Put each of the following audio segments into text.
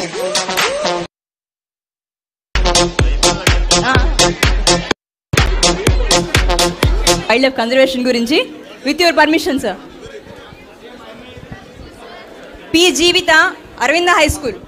Wild life conservation గురించి with your permission sir P Jeevitha Aravinda high school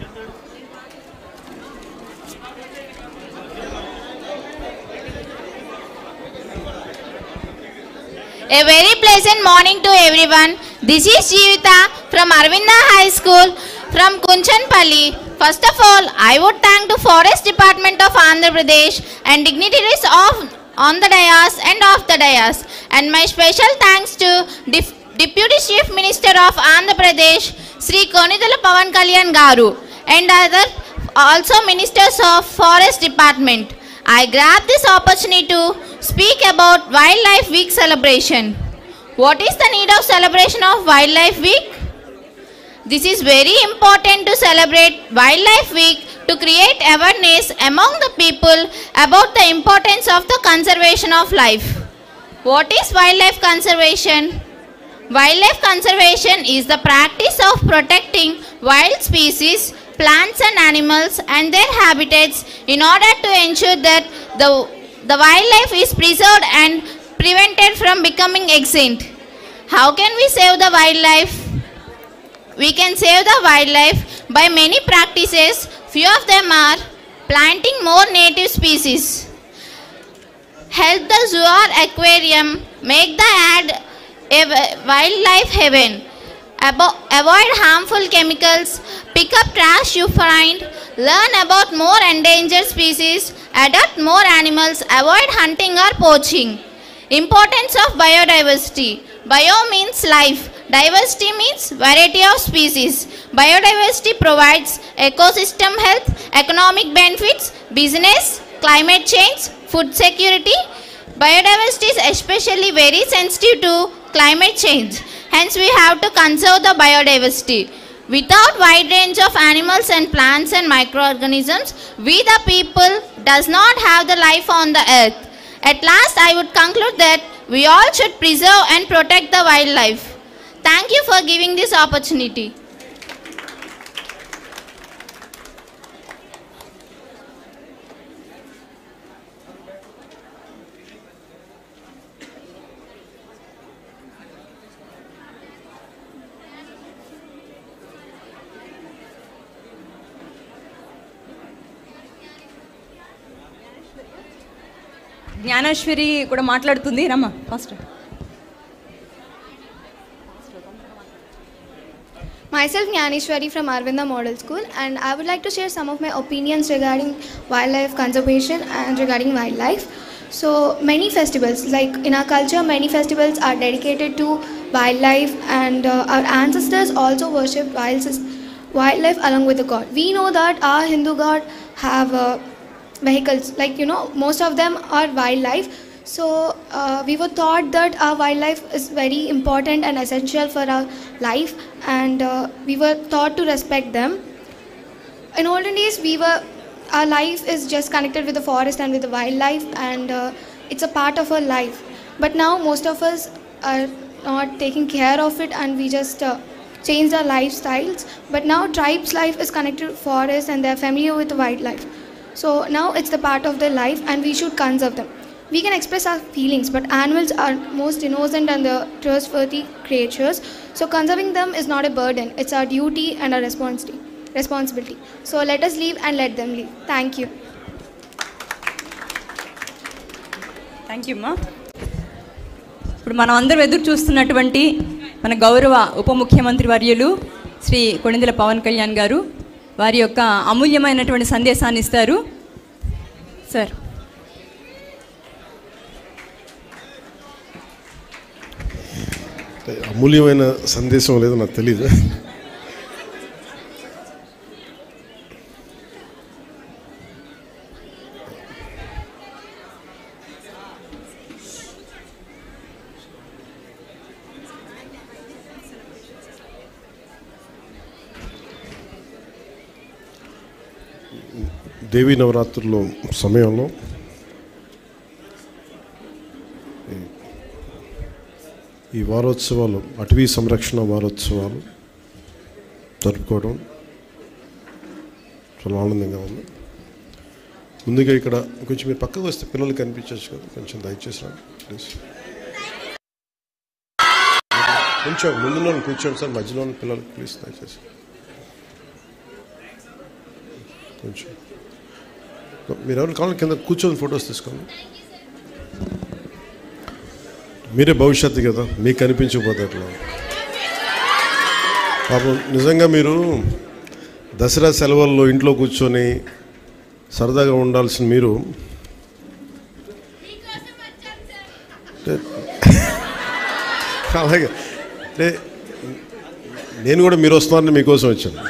A very pleasant morning to everyone. This is Jivita from Arvinda High School from Kunchanpalli. First of all, I would thank the Forest Department of Andhra Pradesh and dignitaries of on the dais and off the dais. And my special thanks to Def- Deputy Chief Minister of Andhra Pradesh, Sri Konidala Pavan Kalyan Garu, and other also ministers of Forest Department. I grab this opportunity to speak about Wildlife Week celebration. What is the need of celebration of Wildlife Week? This is very important to celebrate Wildlife Week to create awareness among the people about the importance of the conservation of life. What is wildlife conservation? Wildlife conservation is the practice of protecting wild species, plants and animals and their habitats in order to ensure that the, the wildlife is preserved and prevented from becoming extinct. How can we save the wildlife? We can save the wildlife by many practices. Few of them are planting more native species, help the zoo or aquarium, make the ad a wi- wildlife haven, Abo- avoid harmful chemicals, pick up trash you find, learn about more endangered species, adopt more animals, avoid hunting or poaching. Importance of biodiversity. Bio means life. Diversity means variety of species. Biodiversity provides ecosystem health, economic benefits, business, climate change, food security. Biodiversity is especially very sensitive to climate change. Hence we have to conserve the biodiversity. Without wide range of animals and plants and microorganisms, we the people does not have the life on the earth. At last, I would conclude that we all should preserve and protect the wildlife. Thank you for giving this opportunity. Jnaneshwari కూడా మాట్లాడుతుంది రమ్మా first Myself Jnaneshwari from Arvinda Model School and I would like to share some of my opinions regarding wildlife conservation and regarding wildlife. So many festivals, like in our culture, many festivals are dedicated to wildlife and uh, our ancestors also worshipped wild sys- wildlife along with the god. We know that our Hindu god have uh, vehicles, like you know, most of them are wildlife. So uh, we were taught that our wildlife is very important and essential for our life, and uh, we were taught to respect them. In olden days, we were our life is just connected with the forest and with the wildlife, and uh, it's a part of our life. But now most of us are not taking care of it, and we just uh, changed our lifestyles. But now tribes' life is connected to forest, and they're familiar with the wildlife. So now it's the part of their life, and we should conserve them. We can express our feelings, but animals are most innocent and the trustworthy creatures. So conserving them is not a burden; it's our duty and our responsibility. Responsibility. So let us live and let them live. Thank you. Thank you అమ్మా ఇప్పుడు మనం అందరం ఎదురు చూస్తున్నటువంటి మన గౌరవ ఉప ముఖ్యమంత్రి వర్యులు శ్రీ కొణిదెల పవన్ కళ్యాణ్ గారు వారి యొక్క అమూల్యమైనటువంటి సందేశాన్ని ఇస్తారు సార్ అమూల్యమైన సందేశం లేదో నాకు తెలియదు దేవీ నవరాత్రుల సమయంలో ఈ వారోత్సవాలు అటవీ సంరక్షణ వారోత్సవాలు జరుపుకోవడం చాలా ఆనందంగా ఉంది ముందుగా ఇక్కడ కొంచెం మీరు పక్కకు వస్తే పిల్లలు కనిపించవచ్చు కదా కొంచెం దయచేసి రండి ప్లీజ్ కొంచెం ముందు వాళ్ళు కూర్చోండి సార్ మధ్యలో ఉన్న పిల్లలు ప్లీజ్ దయచేసి కొంచెం మీరు ఎవరు కావాలి కింద కూర్చొని ఫొటోస్ తీసుకోండి మీరే భవిష్యత్తు కదా మీకు కనిపించకపోతే ఎట్లా పాపం నిజంగా మీరు దసరా సెలవుల్లో ఇంట్లో కూర్చొని సరదాగా ఉండాల్సిన మీరు అంటే- అలాగే అంటే నేను కూడా మీరు వస్తున్నారని మీకోసం వచ్చాను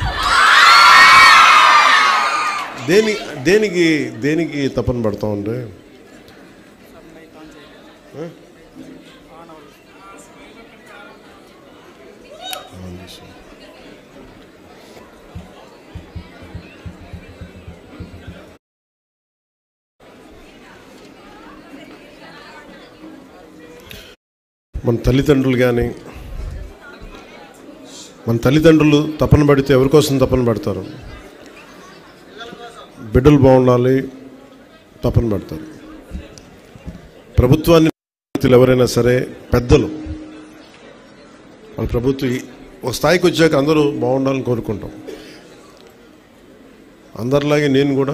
దేని దేనికి దేనికి తపన పడతా ఉంటే మన తల్లిదండ్రులు కానీ మన తల్లిదండ్రులు తపన పడితే ఎవరి కోసం తపన పడతారు బిడ్డలు బాగుండాలి తపన పడతారు ప్రభుత్వాన్ని వ్యక్తులు ఎవరైనా సరే పెద్దలు వాళ్ళ ప్రభుత్వం ఈ- ఒక స్థాయికి వచ్చాక అందరూ బాగుండాలని కోరుకుంటాం అందరిలాగే నేను కూడా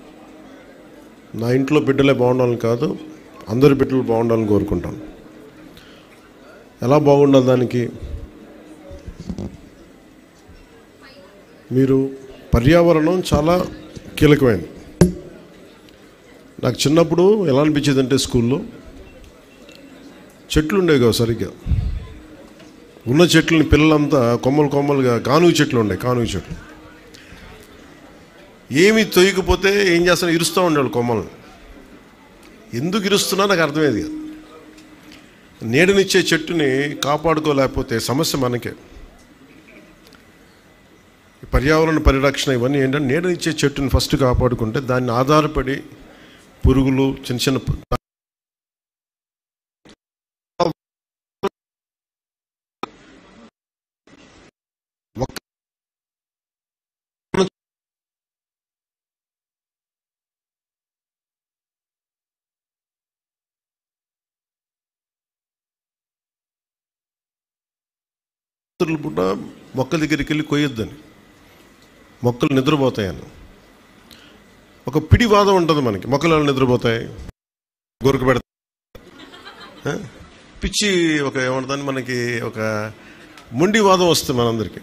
నా ఇంట్లో బిడ్డలే బాగుండాలని కాదు అందరి బిడ్డలు బాగుండాలని కోరుకుంటాను ఎలా బాగుండాలి దానికి మీరు పర్యావరణం చాలా కీలకమైనది నాకు చిన్నప్పుడు ఎలా అనిపించేది అంటే స్కూల్లో చెట్లు ఉండేవి కావు సరిగ్గా ఉన్న చెట్లని పిల్లలంతా కొమ్మలు కొమ్మలుగా కానుగ చెట్లు ఉండే కానుగ చెట్లు ఏమి తొయ్యకపోతే ఏం చేస్తాను ఇరుస్తూ ఉండేవాళ్ళు కొమ్మలను ఎందుకు ఇరుస్తున్నా నాకు అర్థమయ్యేది కాదు నీడనిచ్చే చెట్టుని కాపాడుకోలేకపోతే సమస్య మనకే ఈ పర్యావరణ పరిరక్షణ ఇవన్నీ ఏంటంటే నీడనిచ్చే చెట్టుని ఫస్ట్ కాపాడుకుంటే దాన్ని ఆధారపడి పురుగులు చిన్న చిన్న పు- మొక్క- రాత్రుల పూట మొక్కల దగ్గరికి వెళ్ళి కొయ్యొద్దని మొక్కలు నిద్రపోతాయని ఒక పిడివాదం ఉంటుంది మనకి మొక్కలు ఎలా నిద్రపోతాయి గొరకు పెడతాయి ఆ? పిచ్చి ఒక ఏమంటుందని మనకి ఒక మొండివాదం వస్తుంది మనందరికి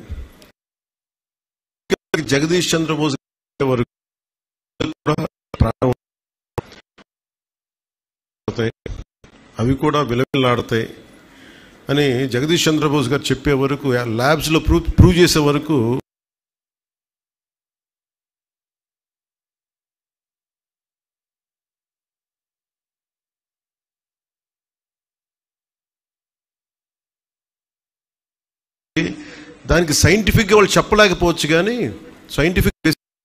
జగదీష్ చంద్రబోస్ వరకు కూడా ప్రాణం పోతాయి. అవి కూడా విలవిల్లాడతాయి అని జగదీష్ చంద్రబోస్ గారు చెప్పే వరకు ల్యాబ్స్లో ప్రూవ్ ప్రూవ్ చేసే వరకు దానికి సైంటిఫిక్గా వాళ్ళు చెప్పలేకపోవచ్చు కానీ సైంటిఫిక్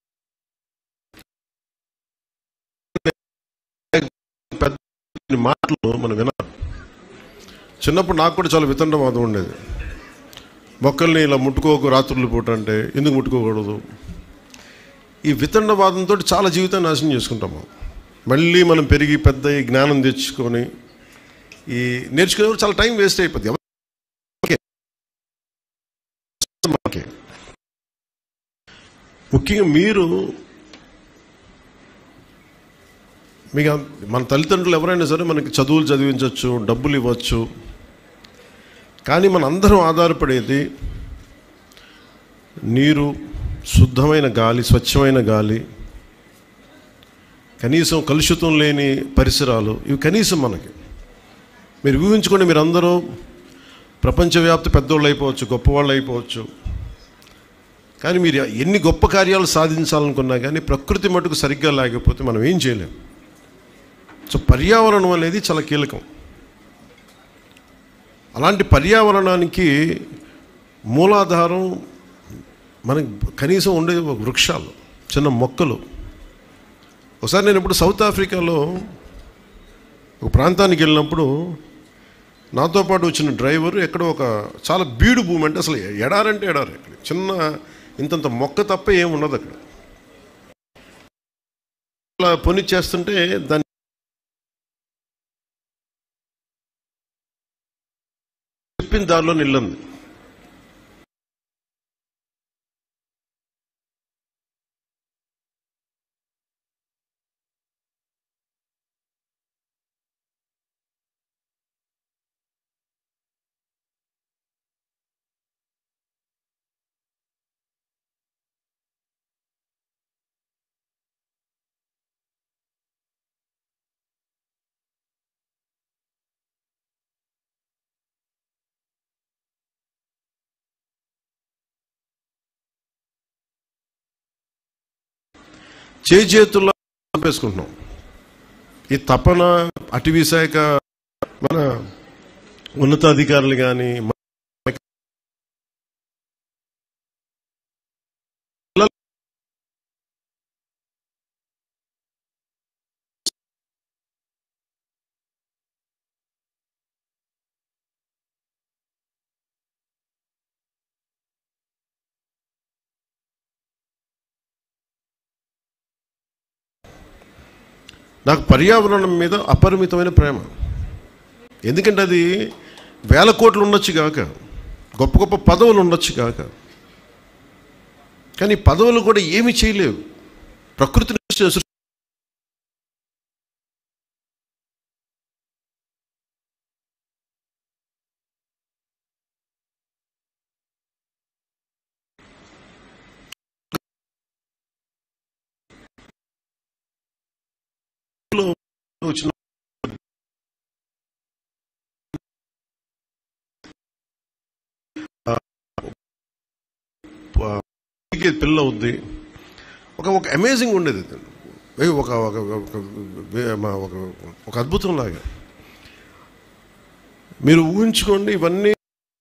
పెద్ద మాటలు మనం వినాలి చిన్నప్పుడు నాకు కూడా చాలా వితండవాదం ఉండేది మొక్కల్ని ఇలా ముట్టుకోకు రాత్రులు పూట అంటే ఎందుకు ముట్టుకోకూడదు ఈ వితండవాదంతో చాలా జీవితాన్ని నాశనం చేసుకుంటాం మనం మళ్ళీ మనం పెరిగి పెద్ద ఈ జ్ఞానం తెచ్చుకొని ఈ నేర్చుకునే చాలా టైం వేస్ట్ అయిపోద్ది ఎవరికే. మనకే. ముఖ్యంగా మీరు మీకు మన తల్లిదండ్రులు ఎవరైనా సరే మనకి చదువులు చదివించవచ్చు డబ్బులు ఇవ్వచ్చు కానీ మన అందరం ఆధారపడేది నీరు శుద్ధమైన గాలి స్వచ్ఛమైన గాలి కనీసం కలుషితం లేని పరిసరాలు ఇవి కనీసం మనకి మీరు ఊహించుకోండి మీరు అందరూ ప్రపంచవ్యాప్త పెద్దోళ్ళు అయిపోవచ్చు గొప్పవాళ్ళు అయిపోవచ్చు కానీ మీరు ఎన్ని గొప్ప కార్యాలు సాధించాలనుకున్నా కానీ ప్రకృతి మటుకు సరిగ్గా లేకపోతే మనం ఏం చేయలేం సో పర్యావరణం అనేది చాలా కీలకం అలాంటి పర్యావరణానికి మూలాధారం మనకి కనీసం ఉండే వృక్షాలు చిన్న మొక్కలు ఒకసారి నేను ఇప్పుడు సౌత్ ఆఫ్రికాలో ఒక ప్రాంతానికి వెళ్ళినప్పుడు నాతో పాటు వచ్చిన డ్రైవర్ ఎక్కడో ఒక చాలా బీడు భూమి అంటే అసలు ఎడారంటే ఎడారి అక్కడ చిన్న ఇంతంత మొక్క తప్ప ఏమి ఉండదు అక్కడ అలా పొని చేస్తుంటే దాన్ని చెప్పిన దారిలో నిల్లంది చేతుల్లో చంపేసుకుంటున్నాం ఈ తపన అటవీ శాఖ మన ఉన్నతాధికారులు కానీ నాకు పర్యావరణం మీద అపరిమితమైన ప్రేమ ఎందుకంటే అది వేల కోట్లు ఉండొచ్చు కాక గొప్ప గొప్ప పదవులు ఉండొచ్చు కాక కానీ పదవులు కూడా ఏమి చేయలేవు ప్రకృతిని సృష్టి- వచ్చిన ప- పిల్ల ఉంది ఒక ఒక అమేజింగ్ ఉండేది అది. ఏ ఒక ఒక ఒక వే- మా ఒక ఒక అద్భుతం లాగా మీరు ఊహించుకోండి ఇవన్నీ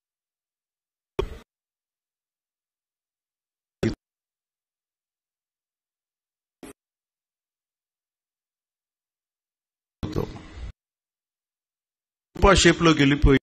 రూపా షేప్లోకి వెళ్ళిపోయి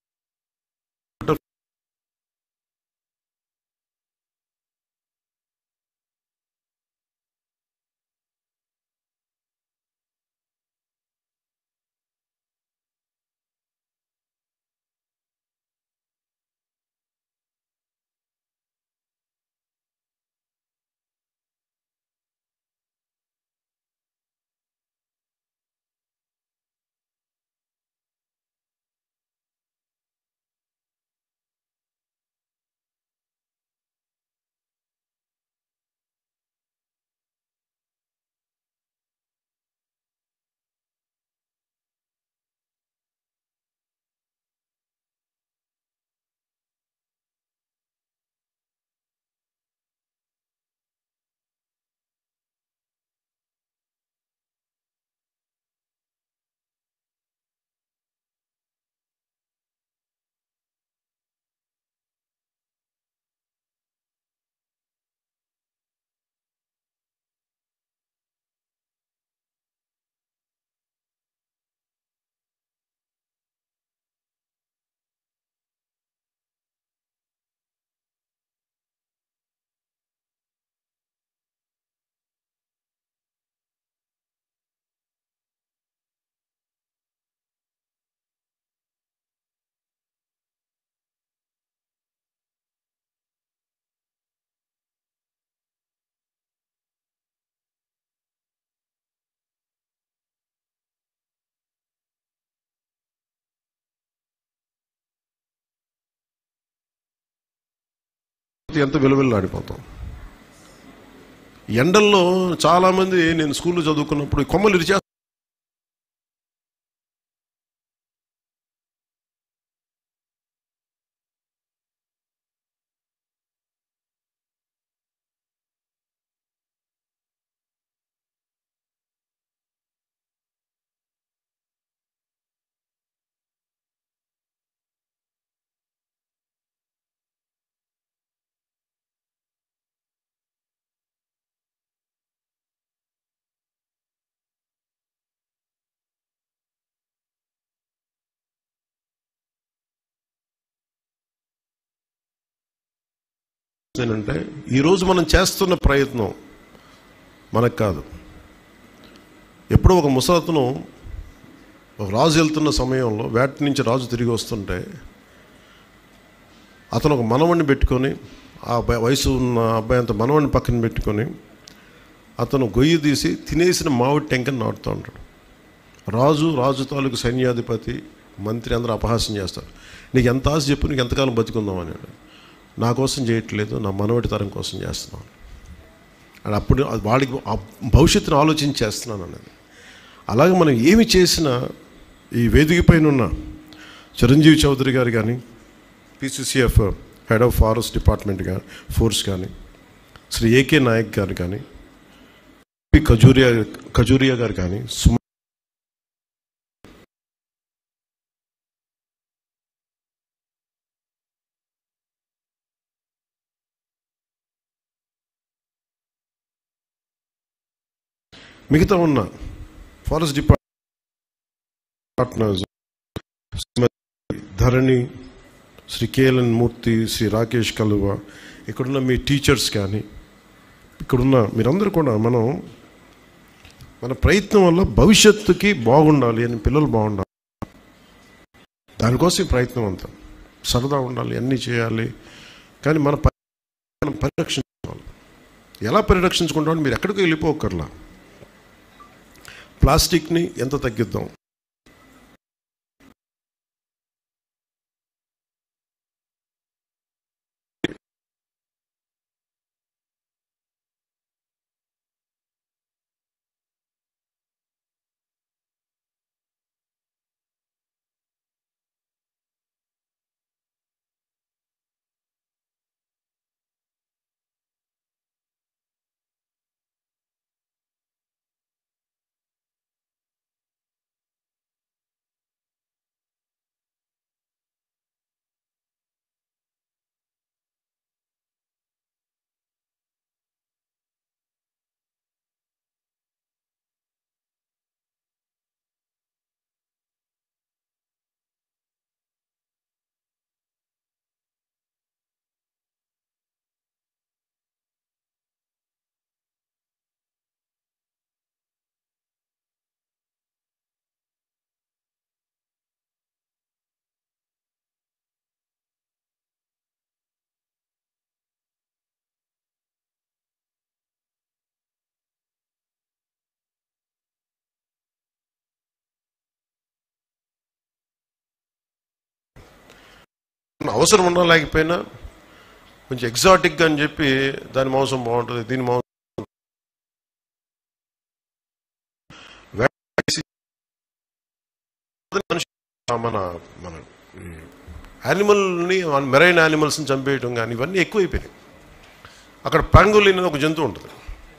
ఎంత విలువెల్లాడిపోతాం ఎండల్లో చాలా మంది నేను స్కూల్లో చదువుకున్నప్పుడు ఈ కొమ్మలు ఇరిచే ఏంటంటే ఈరోజు మనం చేస్తున్న ప్రయత్నం మనకు కాదు ఎప్పుడో ఒక ముసలతను ఒక రాజు వెళ్తున్న సమయంలో వేట నుంచి రాజు తిరిగి వస్తుంటే అతను ఒక మనవణ్ణి పెట్టుకొని ఆ అబ్బాయి వయసు ఉన్న అబ్బాయి అంత మనవణ్ణి పక్కన పెట్టుకొని అతను గొయ్యి తీసి తినేసిన మామిడి టెంకని నాటుతూ ఉంటాడు రాజు రాజు తాలూకు సైన్యాధిపతి మంత్రి అందరూ అపహాస్యం చేస్తారు నీకు ఎంత ఆశ చెప్పు నీకు ఎంతకాలం బతుకుందాం అన్నాడు నా కోసం చేయట్లేదు నా మనవడి తరం కోసం చేస్తున్నాను అని అప్పుడు అది వాడికి ఆ భవిష్యత్తును ఆలోచించి చేస్తున్నాను అన్నది అలాగే మనం ఏమి చేసినా ఈ వేదిక పైన ఉన్న చిరంజీవి చౌదరి గారు కానీ PCCF head of forest department కానీ ఫోర్స్ కానీ శ్రీ ఏకే నాయక్ గారు కానీ పి ఖజూరియా ఖజూరియా గారు కానీ సుమ మిగతా ఉన్న forest department Dharani Shri KLN Murthy Shri Rakesh కలువ ఇక్కడున్న మీ టీచర్స్ కానీ ఇక్కడున్న మీరందరూ కూడా మనం మన ప్రయత్నం వల్ల భవిష్యత్తుకి బాగుండాలి అని పిల్లలు బాగుండాలి దానికోసం ఈ ప్రయత్నం అంతా సరదా ఉండాలి అన్నీ చేయాలి కానీ మన ప- మనం పరిరక్షించుకోవాలి ఎలా పరిరక్షించుకుంటామని మీరు ఎక్కడికి వెళ్ళిపోకర్లా ప్లాస్టిక్ని ఎంత తగ్గిద్దాం అవసరం ఉన్నా లేకపోయినా కొంచెం ఎగ్జాటిక్గా అని చెప్పి దాని మాంసం బాగుంటుంది దీని మాంసం వేసి మనిషి మన మన యానిమల్ని మెరైన్ యానిమల్స్ని చంపేయటం కానీ ఇవన్నీ ఎక్కువైపోయినాయి అక్కడ పాంగోలిన్ అని ఒక జంతువు ఉంటుంది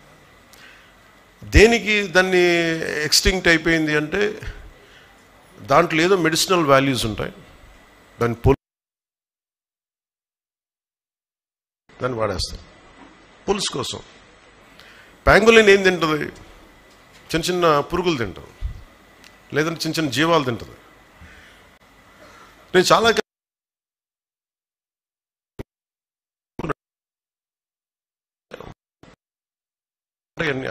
దేనికి దాన్ని ఎక్స్టింక్ట్ అయిపోయింది అంటే దాంట్లో ఏదో మెడిసినల్ వాల్యూస్ ఉంటాయి దాని పొల్ దాన్ని వాడేస్తారు పులుసు కోసం ప్యాంగులిన్ ఏం తింటుంది చిన్న చిన్న పురుగులు తింటుంది లేదంటే చిన్న చిన్న జీవాలు తింటుంది నేను చాలా కా- అన్ని-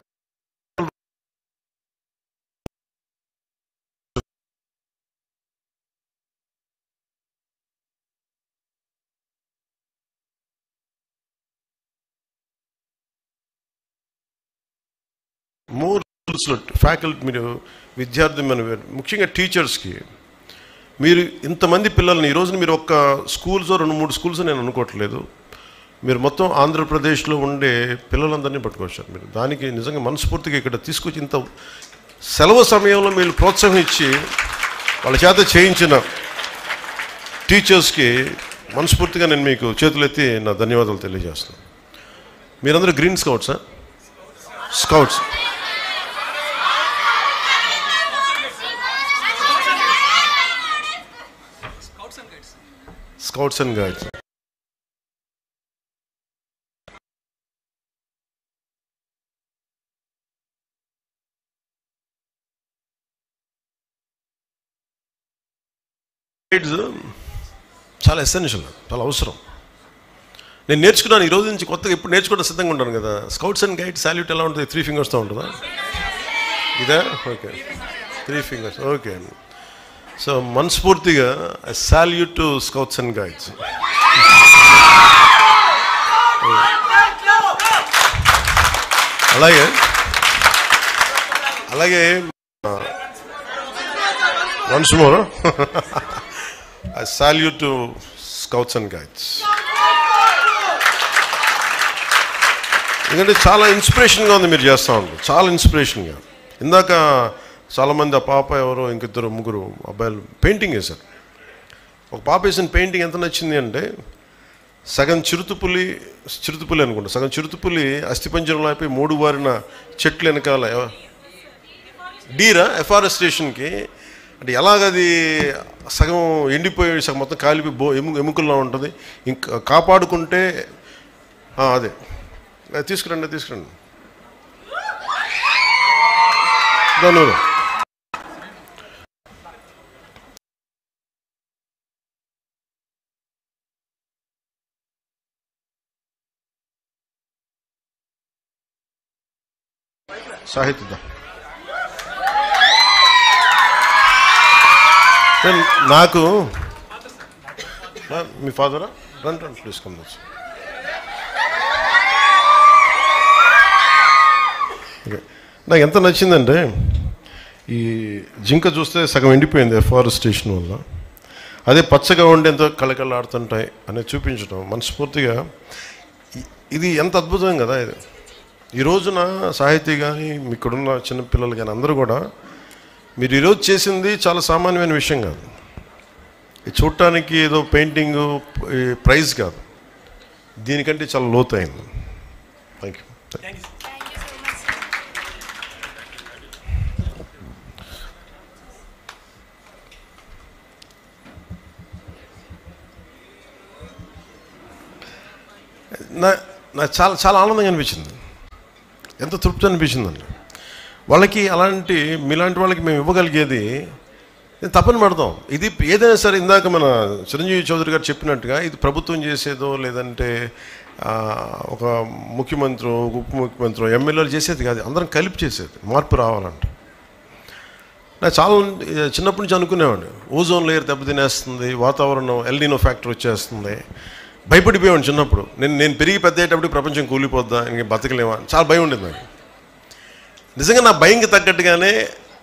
మోర్ ఫ్యాకల్టీ మీరు విద్యార్థి మన ముఖ్యంగా టీచర్స్కి మీరు ఇంతమంది పిల్లల్ని ఈ రోజున మీరు ఒక్క స్కూల్స్ రెండు మూడు స్కూల్స్ నేను అనుకోవట్లేదు మీరు మొత్తం ఆంధ్రప్రదేశ్లో ఉండే పిల్లలందరినీ పట్టుకొచ్చారు మీరు దానికి నిజంగా మనస్ఫూర్తిగా ఇక్కడ తీసుకొచ్చి ఇంత సెలవు సమయంలో మీరు ప్రోత్సాహం ఇచ్చి వాళ్ళ చేత చేయించిన టీచర్స్కి మనస్ఫూర్తిగా నేను మీకు చేతులెత్తి నా ధన్యవాదాలు తెలియజేస్తున్నాను మీరందరూ గ్రీన్ స్కౌట్సా scouts scouts and guides guides చాలా ఎసెన్షియల్ చాలా అవసరం నేను నేర్చుకున్నాను ఈ రోజు నుంచి కొత్తగా ఇప్పుడు నేర్చుకోవడం సిద్ధంగా ఉంటాను కదా స్కౌట్స్ అండ్ గైడ్ సాల్యూట్ ఎలా ఉంటుంది త్రీ ఫింగర్స్తో ఉంటుందా ఇదే okay three fingers okay so మనస్ఫూర్తిగా I salute to scouts and guides అలాగే అలాగే once more I salute to scouts and guides ఎందుకంటే చాలా ఇన్స్పిరేషన్గా ఉంది మీరు చేస్తూ ఉంటారు చాలా ఇన్స్పిరేషన్గా ఇందాక చాలామంది ఆ పాప ఎవరో ఇంకిద్దరు ముగ్గురు అబ్బాయిలు పెయింటింగ్ వేశారు ఒక పాప వేసిన పెయింటింగ్ ఎంత నచ్చింది అంటే సగం చిరుతుపులి చిరుతుపులి అనుకుంటా సగం చిరుతుపులి అస్థిపంజరంలో అయిపోయి మూడు వారిన చెట్లు వెనకాల ఎవ- డీరా ఎఫారెస్టేషన్కి అంటే ఎలాగది సగం ఎండిపోయి సగం మొత్తం కాలిపోయి బో ఎము ఎముకల్లో ఉంటుంది ఇంకా కాపాడుకుంటే ఆ, అదే అది తీసుకురండి అది తీసుకురండి దాని సాహిత్య నాకు నా- మీ ఫాదరా రండి రండి ప్లీజ్ కమ్ ఓకే నాకు ఎంత నచ్చిందంటే ఈ జింక చూస్తే సగం ఎండిపోయింది ఎఫారెస్టేషన్ వల్ల అదే పచ్చగా ఉండి ఎంతో కళకళలాడుతుంటాయి అనేది చూపించడం మనస్ఫూర్తిగా ఇ- ఇది ఎంత అద్భుతం కదా ఇది ఈ రోజున సాహితీ కానీ ఇక్కడున్న చిన్నపిల్లలు కానీ అందరూ కూడా మీరు ఈరోజు చేసింది చాలా సామాన్యమైన విషయం కాదు ఇది చూడటానికి ఏదో పెయింటింగ్ ప్రైజ్ కాదు దీనికంటే చాలా లోతైంది థ్యాంక్ యూ నా నాకు చాలా చాలా ఆనందంగా అనిపించింది ఎంత తృప్తి అనిపించిందండి వాళ్ళకి అలాంటి మీలాంటి వాళ్ళకి మేము ఇవ్వగలిగేది నేను తప్పని పెడతాం ఇది ఏదైనా సరే ఇందాక మన చిరంజీవి చౌదరి గారు చెప్పినట్టుగా ఇది ప్రభుత్వం చేసేదో లేదంటే ఆ, ఒక ముఖ్యమంత్రి ఒక ఉప ముఖ్యమంత్రి ఎమ్మెల్యేలు చేసేది కాదు అందరం కలిపి చేసేది మార్పు రావాలంటే నాకు చాలా చిన్నప్పటి నుంచి అనుకునేవాడిని ఓజోన్ లేయర్ దెబ్బతినేస్తుంది వాతావరణం ఎల్నినో ఫ్యాక్టర్ వచ్చేస్తుంది భయపడిపోయాను చిన్నప్పుడు నేను నేను పెరిగి పెద్ద అయ్యేటప్పుడు ప్రపంచం కూలిపోద్దా ఇంక బతకలేమా అని చాలా భయం ఉండేది నాకు నిజంగా నా భయంకి తగ్గట్టుగానే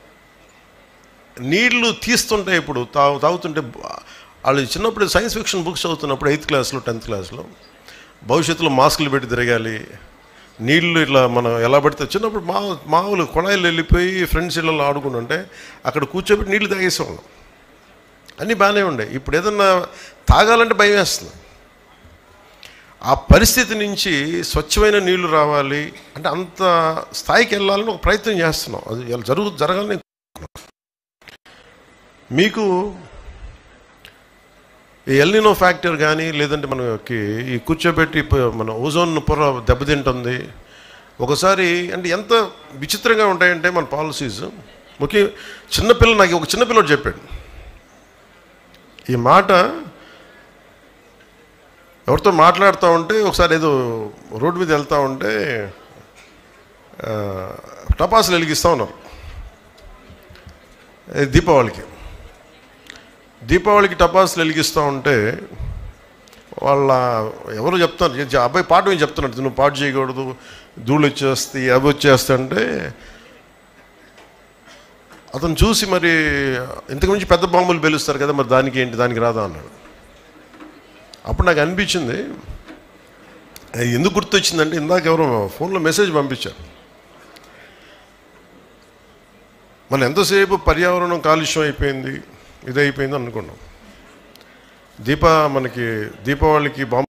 నీళ్లు తీస్తుంటే ఇప్పుడు తాగు తాగుతుంటే బ- వాళ్ళు చిన్నప్పుడు సైన్స్ ఫిక్షన్ బుక్స్ చదువుతున్నప్పుడు ఎయిత్ క్లాస్లో టెన్త్ క్లాస్లో భవిష్యత్తులో మాస్కులు పెట్టి తిరగాలి నీళ్లు ఇట్లా మనం ఎలా పడితే చిన్నప్పుడు మా మామూలు కొళాయిలు వెళ్ళిపోయి ఫ్రెండ్స్ ఇళ్ళలో ఆడుకుంటుంటే అక్కడ కూర్చోబెట్టి నీళ్లు తాగేసేవాళ్ళం అన్నీ బాగానే ఉండే ఇప్పుడు ఏదన్నా తాగాలంటే భయం వేస్తుంది ఆ పరిస్థితి నుంచి స్వచ్ఛమైన నీళ్లు రావాలి అంటే అంత స్థాయికి వెళ్ళాలని ఒక ప్రయత్నం చేస్తున్నాం అది ఇలా జరుగు జరగాలని మీకు ఈ ఎల్నినో ఫ్యాక్టర్ కానీ లేదంటే మనకి ఈ కూర్చోబెట్టి ప- మన ఓజోన్ పొర దెబ్బతింటుంది ఒకసారి అంటే ఎంత విచిత్రంగా ఉంటాయంటే మన పాలసీస్ ముఖ్య చిన్నపిల్ల నాకు ఒక చిన్నపిల్లడు చెప్పాడు ఈ మాట ఎవరితో మాట్లాడుతూ ఉంటే ఒకసారి ఏదో రోడ్డు మీద వెళ్తూ ఉంటే ఆ, టపాసులు వెలిగిస్తూ ఉన్నారు ఇది దీపావళికి దీపావళికి టపాసులు వెలిగిస్తూ ఉంటే వాళ్ళ ఎవరు చెప్తారు "ఏ, జ- అబ్బాయి పాట ఏం చెప్తున్నాడు నువ్వు పాట చేయకూడదు ధూళి వచ్చేస్తాయి అవి వచ్చేస్తాయంటే అతను చూసి మరి ఇంతకు మించి పెద్ద బాంబులు పేలుస్తారు కదా మరి దానికి ఏంటి దానికి రాదా అన్నాడు అప్పుడు నాకు అనిపించింది అది ఎందుకు గుర్తొచ్చిందంటే ఇందాక ఎవరో ఫోన్లో మెసేజ్ పంపించారు మనం ఎంతసేపు పర్యావరణం కాలుష్యం అయిపోయింది ఇది అయిపోయింది అనుకున్నాం దీప మనకి దీపావళికి బాంబు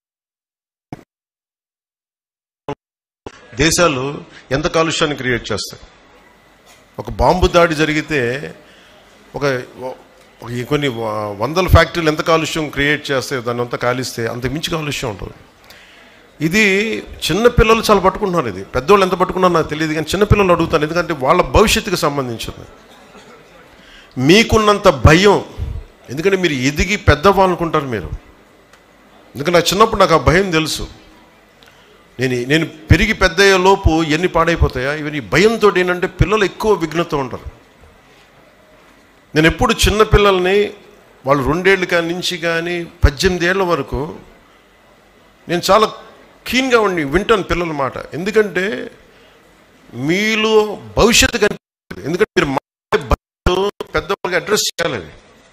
దేశాలు ఎంత కాలుష్యాన్ని క్రియేట్ చేస్తాయి ఒక బాంబు దాడి జరిగితే ఒక ఒక ఈ కొన్ని వ- వందల ఫ్యాక్టరీలు ఎంత కాలుష్యం క్రియేట్ చేస్తే దాన్ని అంతా కాలిస్తే అంత మించి కాలుష్యం ఉంటుంది ఇది చిన్నపిల్లలు చాలా పట్టుకుంటున్నారు ఇది పెద్దోళ్ళు ఎంత పట్టుకున్నారో నాకు తెలియదు కానీ చిన్నపిల్లలు అడుగుతాను ఎందుకంటే వాళ్ళ భవిష్యత్తుకు సంబంధించింది మీకున్నంత భయం ఎందుకంటే మీరు ఎదిగి పెద్దవాళ్ళు అనుకుంటారు మీరు ఎందుకంటే నాకు చిన్నప్పుడు నాకు ఆ భయం తెలుసు నేను నేను పెరిగి పెద్ద అయ్యే లోపు ఎన్ని పాడైపోతాయా ఇవన్నీ భయంతో ఏంటంటే పిల్లలు ఎక్కువ విఘ్నత ఉంటారు నేను ఎప్పుడు చిన్న పిల్లల్ని వాళ్ళు రెండేళ్ళు కాని నుంచి కానీ పద్దెనిమిది ఏళ్ళ వరకు నేను చాలా కీన్గా ఉండి వింటాను పిల్లల మాట ఎందుకంటే మీలో భవిష్యత్తు కనిపిస్తుంది ఎందుకంటే మీరు మాట్లాడే బదులు పెద్దవాళ్ళకి అడ్రస్ చేయాలి అది.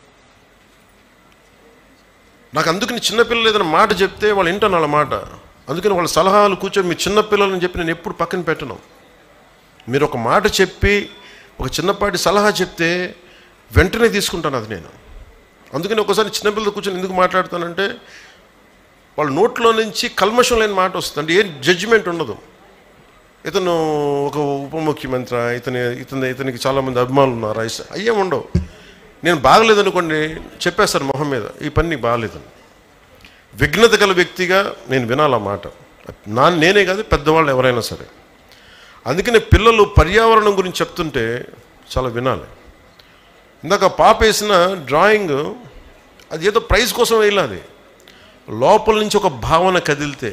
నాకు అందుకని చిన్నపిల్లలు ఏదైనా మాట చెప్తే వాళ్ళు వింటాను వాళ్ళ మాట అందుకని వాళ్ళ సలహాలు కూర్చొని మీ చిన్నపిల్లలని చెప్పి నేను ఎప్పుడు పక్కన పెట్టను మీరు ఒక మాట చెప్పి ఒక చిన్నపాటి సలహా చెప్తే వెంటనే తీసుకుంటాను అది నేను అందుకని ఒకసారి చిన్నపిల్లలు కూర్చొని ఎందుకు మాట్లాడతానంటే వాళ్ళ నోట్లో నుంచి కల్మషం లేని మాట వస్తుంది అంటే ఏం జడ్జిమెంట్ ఉండదు ఇతను ఒక ఉప ముఖ్యమంత్రి ఇతని ఇతని ఇతనికి చాలామంది అభిమానులు ఉన్నారు ఐస్- అయ్యేం ఉండవు నేను బాగలేదనుకోండి చెప్పేస్తాను మొహం మీద ఈ పని నీకు బాగలేదని విఘ్నత గల వ్యక్తిగా నేను వినాలి ఆ మాట నా నేనే కాదు పెద్దవాళ్ళు ఎవరైనా సరే అందుకనే పిల్లలు పర్యావరణం గురించి చెప్తుంటే చాలా వినాలి ఇందాక పాప వేసిన డ్రాయింగ్ అది ఏదో ప్రైజ్ కోసం వేయాలి అది లోపల నుంచి ఒక భావన కదిలితే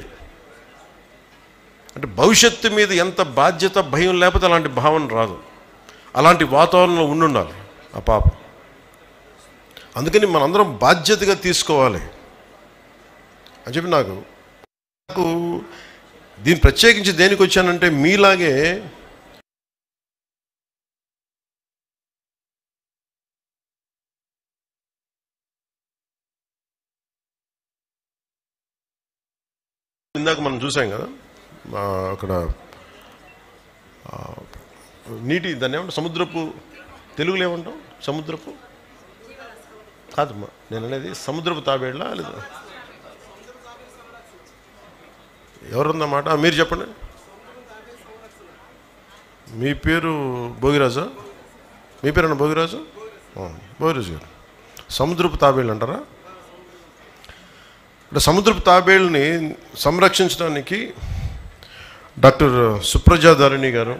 అంటే భవిష్యత్తు మీద ఎంత బాధ్యత భయం లేకపోతే అలాంటి భావన రాదు అలాంటి వాతావరణంలో ఉండుండాలి ఆ పాప అందుకని మనందరం బాధ్యతగా తీసుకోవాలి అని చెప్పి నాకు నాకు దీన్ని ప్రత్యేకించి దేనికి వచ్చానంటే మీలాగే ఇందాక మనం చూసాం కదా ఆ, అక్కడ ఆ, నీటి దాన్ని ఏమంటాం సముద్రపు తెలుగులో ఏమంటాం సముద్రపు కాదమ్మా నేను అనేది సముద్రపు తాబేళ్ళ లేదా ఎవరుందన్నమాట ఆ, మీరు చెప్పండి మీ పేరు భోగిరాజా మీ పేరేనా భోగిరాజు ఆ, భోగిరాజు గారు సముద్రపు తాబేళ్ళు అంటారా అంటే సముద్రపు తాబేళ్ళని సంరక్షించడానికి డాక్టర్ సుప్రజా ధరణి గారు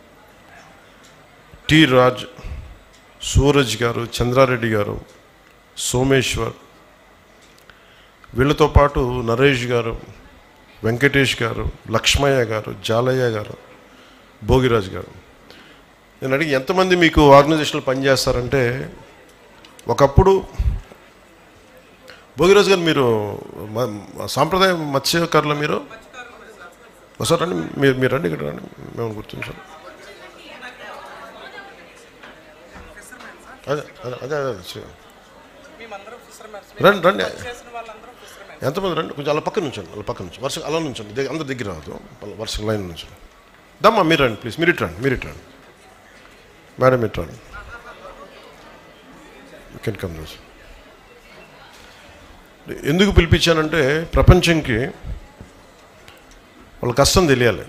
టి రాజ్ సూరజ్ గారు చంద్రారెడ్డి గారు సోమేశ్వర్ వీళ్ళతో పాటు నరేష్ గారు వెంకటేష్ గారు లక్ష్మయ్య గారు జాలయ్య గారు భోగిరాజ్ గారు నేను అడిగి ఎంతమంది మీకు ఆర్గనైజేషన్లో పనిచేస్తారంటే ఒకప్పుడు భోగిరాజు గారు మీరు మ- మ- సాంప్రదాయ మత్స్యకారుల మీరు ఒకసారి రండి మీరు మీరు రండి ఇక్కడ రండి మేము గుర్తించాం అదే అదే అదే అదే చే- రండి రండి ఎంతమంది రండి కొంచెం అలా పక్కన నుంచండి అలా పక్కన నుంచి వరుస అలా నుంచండి దగ్గర అందరి దగ్గర రాదు అలా వరుస లైన్ నుంచి దమ్మా మీరు రండి ప్లీజ్ మీరు ఇటు రండి మీరు ఇటు రండి మేడం ఇటు రండి కెన్ కమ్ దోస్ ఎందుకు పిలిపించానంటే ప్రపంచంకి వాళ్ళ కష్టం తెలియాలి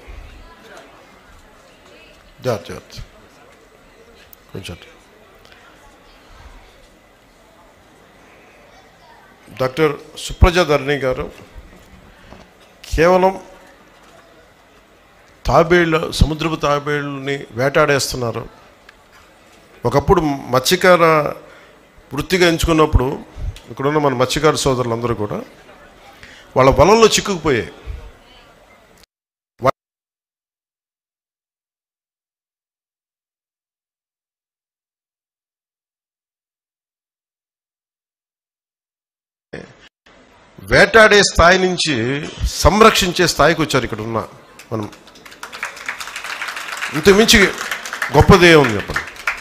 జాగ్రత్త జాగ్రత్త కొంచెం అటు. డాక్టర్ సుప్రజా ధరణి గారు కేవలం తాబేళ్ళ సముద్రపు తాబేళ్ళని వేటాడేస్తున్నారు ఒకప్పుడు మత్స్యకార వృత్తిగా ఎంచుకున్నప్పుడు ఇక్కడున్న మన మత్స్యకార సోదరులందరూ కూడా వాళ్ళ వలల్లో చిక్కుకుపోయాయి వా- వేటాడే స్థాయి నుంచి సంరక్షించే స్థాయికి వచ్చారు ఇక్కడ ఉన్న మనం ఇంతకుమించి గొప్పదే ఉంది చెప్పండి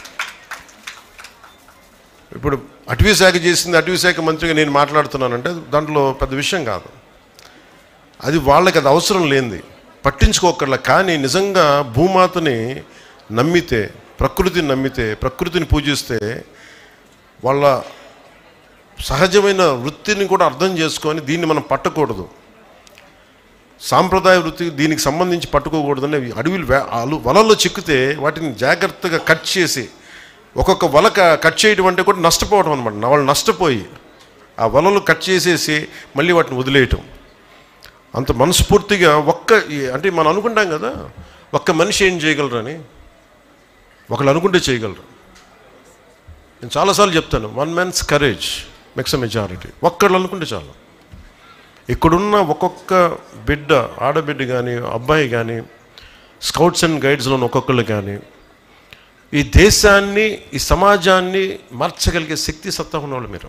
ఇప్పుడు అటవీ శాఖ చేసింది అటవీ శాఖ మంత్రిగా నేను మాట్లాడుతున్నానంటే దాంట్లో పెద్ద విషయం కాదు అది వాళ్ళకి అది అవసరం లేనిది పట్టించుకోకర్లా కానీ నిజంగా భూమాతని నమ్మితే ప్రకృతిని నమ్మితే ప్రకృతిని పూజిస్తే వాళ్ళ సహజమైన వృత్తిని కూడా అర్థం చేసుకొని దీన్ని మనం పట్టకూడదు సాంప్రదాయ వృత్తి దీనికి సంబంధించి పట్టుకోకూడదని అవి అడవిలు వే- అలు వలల్లో చిక్కితే వాటిని జాగ్రత్తగా కట్ చేసి ఒక్కొక్క వల క- కట్ చేయడం అంటే కూడా నష్టపోవడం అనమాట వాళ్ళు నష్టపోయి ఆ వలలు కట్ చేసేసి మళ్ళీ వాటిని వదిలేయటం అంత మనస్ఫూర్తిగా ఒక్క ఈ- అంటే మనం అనుకుంటాం కదా ఒక్క మనిషి ఏం చేయగలరని ఒకళ్ళు అనుకుంటే చేయగలరు నేను చాలాసార్లు చెప్తాను one man's courage makes majority ఒక్కళ్ళు అనుకుంటే చాలు ఇక్కడున్న ఒక్కొక్క బిడ్డ ఆడబిడ్డ కానీ అబ్బాయి కానీ స్కౌట్స్ అండ్ గైడ్స్లో ఉన్న ఒక్కొక్కళ్ళు కానీ ఈ దేశాన్ని ఈ సమాజాన్ని మార్చగలిగే శక్తి సత్తా ఉన్నవాళ్ళు మీరు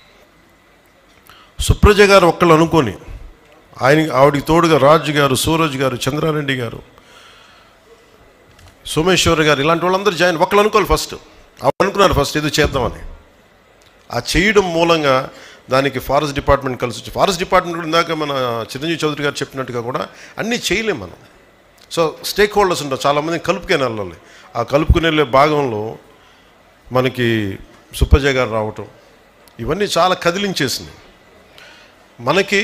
సుప్రజ గారు ఒక్కళ్ళు అనుకొని ఆయన ఆవిడికి తోడుగా రాజు గారు సూరజ్ గారు చంద్రారెడ్డి గారు సోమేశ్వర్ గారు ఇలాంటి వాళ్ళందరూ జాయిన్ ఒకళ్ళు అనుకోవాలి ఫస్ట్ అప్పుడు అనుకున్నారు ఫస్ట్ ఇది చేద్దామని ఆ చేయడం మూలంగా దానికి ఫారెస్ట్ డిపార్ట్మెంట్ కలిసి వచ్చి ఫారెస్ట్ డిపార్ట్మెంట్ కూడా ఇందాక మన చిరంజీవి చౌదరి గారు చెప్పినట్టుగా కూడా అన్నీ చేయలేం మనం సో స్టేక్ హోల్డర్స్ ఉంటారు చాలామంది కలుపుకొని వెళ్ళాలి ఆ కలుపుకుని వెళ్ళే భాగంలో మనకి సుప్పజయ్ గారు రావటం ఇవన్నీ చాలా కదిలించేసింది మనకి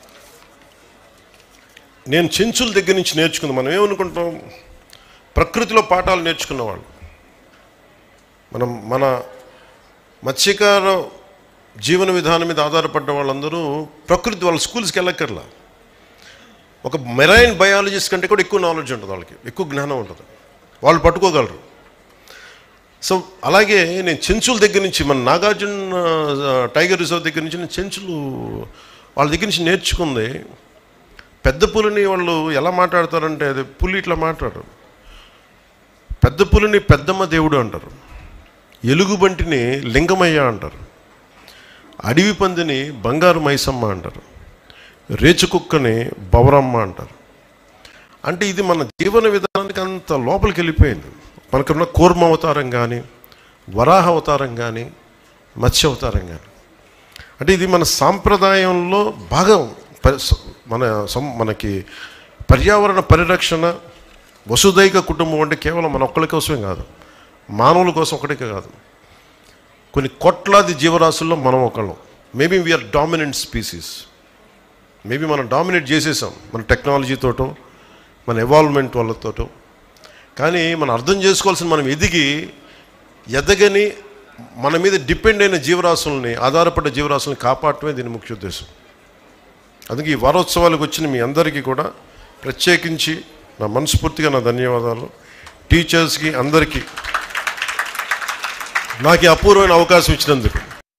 నేను చెంచుల దగ్గర నుంచి నేర్చుకుంది మనం ఏమనుకుంటాం ప్రకృతిలో పాఠాలు నేర్చుకున్నవాళ్ళు మనం మన మత్స్యకార జీవన విధానం మీద ఆధారపడ్డ వాళ్ళందరూ ప్రకృతి వాళ్ళ స్కూల్స్కి వెళ్ళక్కర్లా ఒక మెరైన్ బయాలజిస్ట్ కంటే కూడా ఎక్కువ నాలెడ్జ్ ఉంటుంది వాళ్ళకి ఎక్కువ జ్ఞానం ఉంటుంది వాళ్ళు పట్టుకోగలరు సో అలాగే నేను చెంచుల దగ్గర నుంచి మన నాగార్జున ఆ, టైగర్ రిజర్వ్ దగ్గర నుంచి నేను చెంచులు వాళ్ళ దగ్గర నుంచి నేర్చుకుంది పెద్ద పులిని వాళ్ళు ఎలా మాట్లాడతారంటే అది పులి ఇట్లా మాట్లాడరు పెద్ద పులిని పెద్దమ్మ దేవుడు అంటారు ఎలుగుబంటిని లింగమయ్య అంటారు అడవి పందిని బంగారు మైసమ్మ అంటారు రేచు కుక్కని బవరమ్మ అంటారు అంటే ఇది మన జీవన విధానానికి అంత లోపలికి వెళ్ళిపోయింది మనకున్న కూర్మ అవతారం కానీ వరాహ అవతారం కానీ మత్స్య అవతారం కానీ అంటే ఇది మన సాంప్రదాయంలో భాగం ప- స- మన సం- మనకి పర్యావరణ పరిరక్షణ వసుదైక కుటుంబం అంటే కేవలం మన ఒక్కరి కోసమే కాదు మానవుల కోసం ఒకటికే కాదు కొన్ని కోట్లాది జీవరాశుల్లో మనం ఒకళ్ళం maybe we're dominant species maybe మనం డామినేట్ చేసేసాం మన టెక్నాలజీతోటో మన ఎవాల్వ్మెంట్ వాళ్ళతోటో కానీ మనం అర్థం చేసుకోవాల్సిన మనం ఎదిగి ఎదగని మన మీద డిపెండ్ అయిన జీవరాశుల్ని ఆధారపడ్డ జీవరాశుల్ని కాపాడటమే దీని ముఖ్య ఉద్దేశం అందుకే ఈ వారోత్సవాలకు వచ్చిన మీ అందరికీ కూడా ప్రత్యేకించి నా మనస్ఫూర్తిగా నా ధన్యవాదాలు టీచర్స్కి అందరికీ నాకు ఈ అపూర్వమైన అవకాశం ఇచ్చినందుకు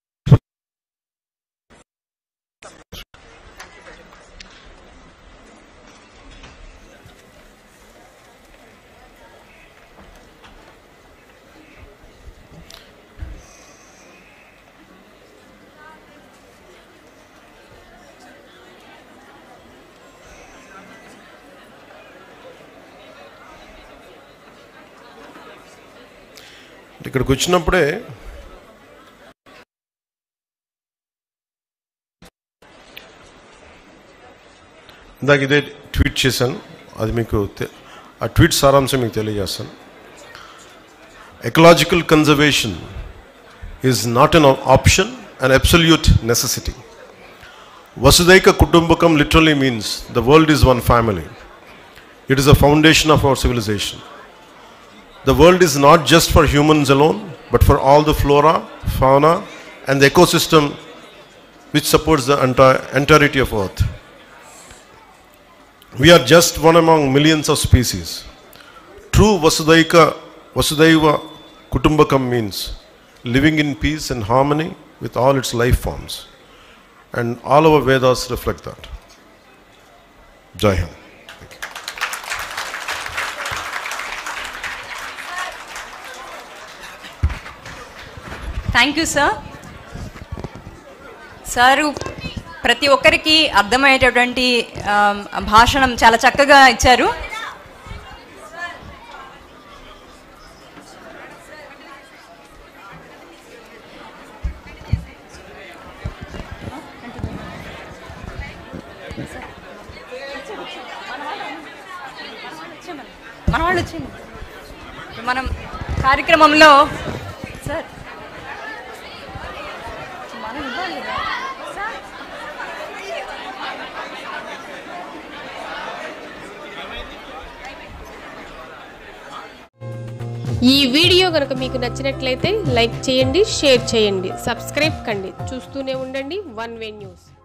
ఇక్కడికి వచ్చినప్పుడే ఇందాక ఇదే ట్వీట్ చేశాను అది మీకు తె- ఆ ట్వీట్ సారాంశం మీకు తెలియజేస్తాను ecological conservation is not an option and absolute necessity వసుదైక కుటుంబకం literally means the world is one family it is the foundation of our civilization The world is not just for humans alone, but for all the flora, fauna, and the ecosystem which supports the entire entirety of Earth. We are just one among millions of species. True Vasudaika, Vasudaiva Kutumbakam means living in peace and harmony with all its life forms. And all our Vedas reflect that. Jai Hind. Thank you sir sir ప్రతి ఒక్కరికి అర్థమయ్యేటటువంటి ఆ, భాషణం చాలా చక్కగా ఇచ్చారు మన వాళ్ళు వచ్చింది మనం కార్యక్రమంలో సార్ మనం ఇవ్వాలి కదా. సార్ ఈ వీడియో కనుక మీకు నచ్చినట్లయితే లైక్ చేయండి షేర్ చేయండి సబ్స్క్రైబ్ కండి చూస్తూనే ఉండండి వన్ వే న్యూస్